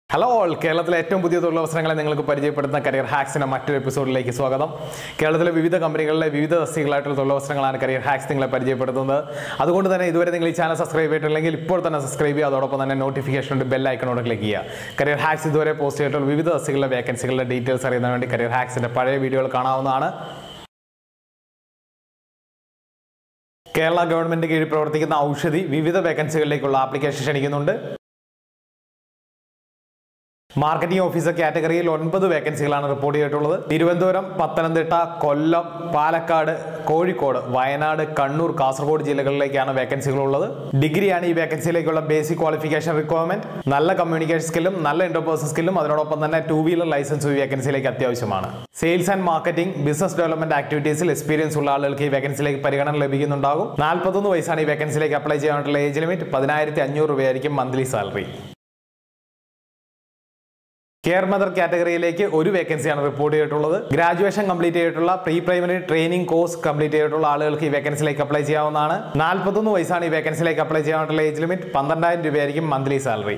hello all കേരളത്തിലെ ഏറ്റവും പുതിയ തൊഴിലവസരങ്ങളെ നിങ്ങൾക്ക് പരിചയപ്പെടുത്തുന്ന കരിയർ ഹാക്സിന്റെ മറ്റൊരു എപ്പിസോഡിലേക്ക് സ്വാഗതം കേരളത്തിലെ വിവിധ കമ്പനികളിലെ വിവിധ തസ്തികളായിട്ടുള്ള തൊഴിലവസരങ്ങളാണ് കരിയർ ഹാക്സ് നിങ്ങളെ പരിചയപ്പെടുത്തുന്നത് അതുകൊണ്ട് തന്നെ ഇതുവരെ നിങ്ങൾ ഈ ചാനൽ സബ്സ്ക്രൈബ് ചെയ്തിട്ടില്ലെങ്കിൽ ഇപ്പോൾ തന്നെ സബ്സ്ക്രൈബ് ചെയ്യുക അതോടൊപ്പം തന്നെ നോട്ടിഫിക്കേഷൻ ഉണ്ട് ബെൽ ഐക്കണോട് ക്ലിക്ക് ചെയ്യുക കരിയർ ഹാക്സ് ഇതുവരെ പോസ്റ്റ് ചെയ്തിട്ടുള്ള വിവിധ തസ്തികളുടെ വേക്കൻസികളുടെ ഡീറ്റെയിൽസ് അറിയുന്നതിന് വേണ്ടി കരിയർ ഹാക്സിന്റെ പഴയ വീഡിയോകൾ കാണാവുന്നതാണ് കേരള ഗവൺമെന്റ് കീഴിൽ പ്രവർത്തിക്കുന്ന ഔഷധി വിവിധ വേക്കൻസികളിലേക്കുള്ള ആപ്ലിക്കേഷൻ ക്ഷണിക്കുന്നുണ്ട് മാർക്കറ്റിംഗ് ഓഫീസർ കാറ്റഗറിയിൽ ഒൻപത് വേക്കൻസികളാണ് റിപ്പോർട്ട് ചെയ്തിട്ടുള്ളത് തിരുവനന്തപുരം പത്തനംതിട്ട കൊല്ലം പാലക്കാട് കോഴിക്കോട് വയനാട് കണ്ണൂർ കാസർഗോഡ് ജില്ലകളിലേക്കാണ് വേക്കൻസികൾ ഉള്ളത് ഡിഗ്രിയാണ് ഈ വേക്കൻസിയിലേക്കുള്ള ബേസിക് ക്വാളിഫിക്കേഷൻ റിക്വയർമെന്റ് നല്ല കമ്മ്യൂണിക്കേഷൻ സ്കില്ലും നല്ല ഇന്റർപേഴ്സൺ സ്കില്ലും അതിനോടൊപ്പം തന്നെ ടൂ വീലർ ലൈസൻസ് ഈ വേക്കൻസിയിലേക്ക് അത്യാവശ്യമാണ് sales and marketing business development ആക്ടിവിറ്റീസിൽ എക്സ്പീരിയൻസ് ഉള്ള ആളുകൾക്ക് ഈ വേക്കൻസിയിലേക്ക് പരിഗണന ലഭിക്കുന്നുണ്ടാകും നാൽപ്പത്തൊന്ന് വയസ്സാണ് ഈ വേക്കൻസിയിലേക്ക് അപ്ലൈ ചെയ്യാനുള്ള ഏജ് ലിമിറ്റ് പതിനായിരത്തി അഞ്ഞൂറ് രൂപയായിരിക്കും മന്ത്ലി സാലറി കെയർ മദർ കാറ്റഗറിയിലേക്ക് ഒരു വേക്കൻസിയാണ് റിപ്പോർട്ട് ചെയ്തിട്ടുള്ളത് ഗ്രാജുവേഷൻ കംപ്ലീറ്റ് ചെയ്തിട്ടുള്ള pre primary training course complete ചെയ്തിട്ടുള്ള ആളുകൾക്ക് ഈ വേക്കൻസിയിലേക്ക് അപ്ലൈ ചെയ്യാവുന്നതാണ് നാൽപ്പത്തൊന്ന് വയസ്സാണ് ഈ വേക്കൻസിയിലേക്ക് അപ്ലൈ ചെയ്യാനുള്ള ഏജ് ലിമിറ്റ് പന്ത്രണ്ടായിരം രൂപയായിരിക്കും മന്ത്ലി സാലറി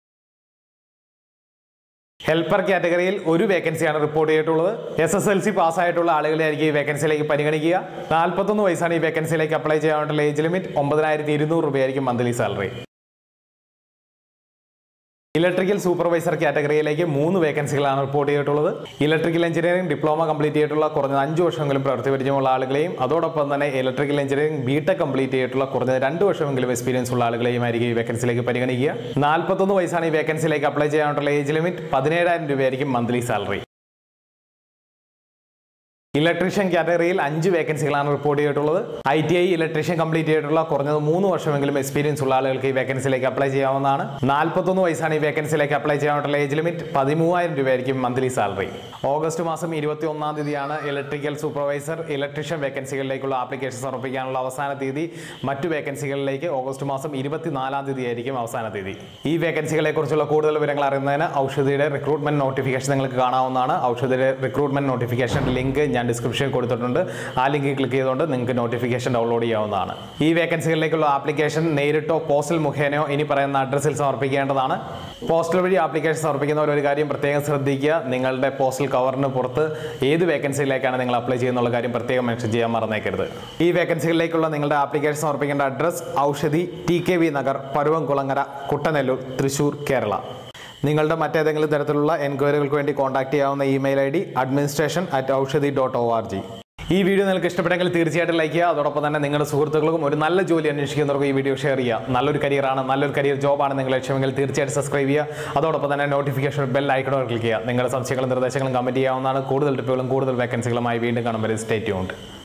ഹെൽപ്പർ കാറ്റഗറിയിൽ ഒരു വേക്കൻസിയാണ് റിപ്പോർട്ട് ചെയ്തിട്ടുള്ളത് എസ് എസ് എൽ സി പാസ്സായിട്ടുള്ള ആളുകളെയായിരിക്കും ഈ വേക്കൻസിയിലേക്ക് പരിഗണിക്കുക നാൽപ്പത്തൊന്ന് വയസ്സാണ് ഈ വേക്കൻസിയിലേക്ക് അപ്ലൈ ചെയ്യാനുള്ള ഏജ് ലിമിറ്റ് ഒമ്പതിനായിരത്തി ഇരുന്നൂറ് രൂപയായിരിക്കും മന്ത്ലി സാലറി ഇലക്ട്രിക്കൽ സൂപ്പർവൈസർ കാറ്റഗറിയിലേക്ക് മൂന്ന് വേക്കൻസികളാണ് റിപ്പോർട്ട് ചെയ്തിട്ടുള്ളത് ഇലക്ട്രിക്കൽ എഞ്ചിനീയറിംഗ് ഡിപ്ലോമ കംപ്ലീറ്റ് ചെയ്തിട്ടുള്ള കുറഞ്ഞ അഞ്ച് വർഷമെങ്കിലും പ്രവൃത്തി പരിചയമുള്ള ആളുകളെയും അതോടൊപ്പം തന്നെ ഇലക്ട്രിക്കൽ എഞ്ചിനീയറിംഗ് ബിടെക് കംപ്ലീറ്റ് ചെയ്തിട്ടുള്ള കുറഞ്ഞ രണ്ട് വർഷമെങ്കിലും എക്സ്പീരിയൻസ് ഉള്ള ആളുകളെയും ആയിരിക്കും ഈ വേക്കൻസിയിലേക്ക് പരിഗണിക്കുക നാൽപ്പത്തൊന്ന് വയസ്സാണ് ഈ വേക്കൻസിയിലേക്ക് അപ്ലൈ ചെയ്യാനുള്ള ഏജ് ലിമിറ്റ് പതിനേഴായിരം രൂപയായിരിക്കും മന്ത്ലി സാലറി ഇലക്ട്രീഷ്യൻ കാറ്റഗറിയിൽ അഞ്ച് വേക്കൻസികളാണ് റിപ്പോർട്ട് ചെയ്തിട്ടുള്ളത് I T I electrician complete ചെയ്തിട്ടുള്ള കുറഞ്ഞത് മൂന്ന് വർഷമെങ്കിലും എക്സ്പീരിയൻസ് ഉള്ള ആളുകൾക്ക് ഈ വേക്കൻസിയിലേക്ക് അപ്ലൈ ചെയ്യാവുന്നതാണ് നാൽപ്പത്തൊന്ന് വയസ്സാണ് ഈ വേക്കൻസിയിലേക്ക് അപ്ലൈ ചെയ്യാനുള്ള ഏജ് ലിമിറ്റ് പതിമൂവായിരം രൂപയായിരിക്കും മന്ത്ലി സാലറി ഓഗസ്റ്റ് മാസം ഇരുപത്തി ഒന്നാം തീയതിയാണ് ഇലക്ട്രിക്കൽ സൂപ്പർവൈസർ ഇലക്ട്രീഷ്യൻ വേക്കൻസികളിലേക്കുള്ള ആപ്ലിക്കേഷൻ സമർപ്പിക്കാനുള്ള അവസാന തീയതി മറ്റു വേക്കൻസികളിലേക്ക് ഓഗസ്റ്റ് മാസം ഇരുപത്തിനാലാം തീയതി ആയിരിക്കും അവസാന തീയതി ഈ വേക്കൻസികളെ കുറിച്ചുള്ള കൂടുതൽ വിവരങ്ങൾ അറിയുന്നതിന് ഔഷധിയുടെ റിക്രൂട്ട്മെന്റ് നോട്ടിഫിക്കേഷൻ നിങ്ങൾക്ക് കാണാവുന്നതാണ് ഔഷധിയുടെ റിക്രൂട്ട്മെന്റ് നോട്ടിഫിക്കേഷൻ ലിങ്ക് ഞാൻ ഡിസ്ക്രിപ്ഷനിൽ കൊടുത്തിട്ടുണ്ട് ആ ലിങ്ക് ക്ലിക്ക് ചെയ്തുകൊണ്ട് നിങ്ങൾക്ക് നോട്ടിഫിക്കേഷൻ ഡൗൺലോഡ് ചെയ്യാവുന്നതാണ് ഈ വേക്കൻസികളിലേക്കുള്ള ആപ്ലിക്കേഷൻ നേരിട്ടോ പോസ്റ്റൽ മുഖേനയോ ഇനി പറയുന്ന അഡ്രസ്സിൽ സമർപ്പിക്കേണ്ടതാണ് പോസ്റ്റൽ വഴി ആപ്ലിക്കേഷൻ സമർപ്പിക്കുന്നവർ ഒരു കാര്യം പ്രത്യേകം ശ്രദ്ധിക്കുക നിങ്ങളുടെ പോസ്റ്റൽ കവറിന് പുറത്ത് ഏത് വേക്കൻസിയിലേക്കാണ് നിങ്ങൾ അപ്ലൈ ചെയ്യുന്നുള്ള കാര്യം പ്രത്യേകം മെൻഷൻ ചെയ്യാൻ മറന്നേക്കരുത് ഈ വേക്കൻസികളിലേക്കുള്ള നിങ്ങളുടെ ആപ്ലിക്കേഷൻ സമർപ്പിക്കേണ്ട address Oushadhi T K V Nagar Paruvamkulangara Kuttanellur Thrissur Kerala നിങ്ങളുടെ മറ്റേതെങ്കിലും തരത്തിലുള്ള എൻക്വയറികൾക്ക് വേണ്ടി കോൺടാക്ട് ചെയ്യാവുന്ന email I D administration at Oushadhi dot O R G ഈ വീഡിയോ നിങ്ങൾക്ക് ഇഷ്ടപ്പെട്ടെങ്കിൽ തീർച്ചയായിട്ടും ലൈക്ക് ചെയ്യുക അതോടൊപ്പം തന്നെ നിങ്ങളുടെ സുഹൃത്തുക്കൾക്കും ഒരു നല്ല ജോലി അന്വേഷിക്കുന്നവർക്കും ഈ വീഡിയോ ഷെയർ ചെയ്യുക നല്ലൊരു കരിയറാണ് നല്ലൊരു കരിയർ ജോബാണ് നിങ്ങൾ ലക്ഷ്യമെങ്കിൽ തീർച്ചയായിട്ടും സബ്സ്ക്രൈബ് ചെയ്യുക അതോടൊപ്പം തന്നെ നോട്ടിഫിക്കേഷൻ ബെൽ ഐക്കണോട് ക്ലിക്ക് ചെയ്യുക നിങ്ങളുടെ സംശയങ്ങളും നിർദ്ദേശങ്ങളും കമൻറ്റ് ചെയ്യാവുന്നതാണ് കൂടുതൽ ടിപ്പുകളും കൂടുതൽ വേക്കൻസികളുമായി വീണ്ടും കാണുമ്പോൾ സ്റ്റേ ട്യൂൺഡ്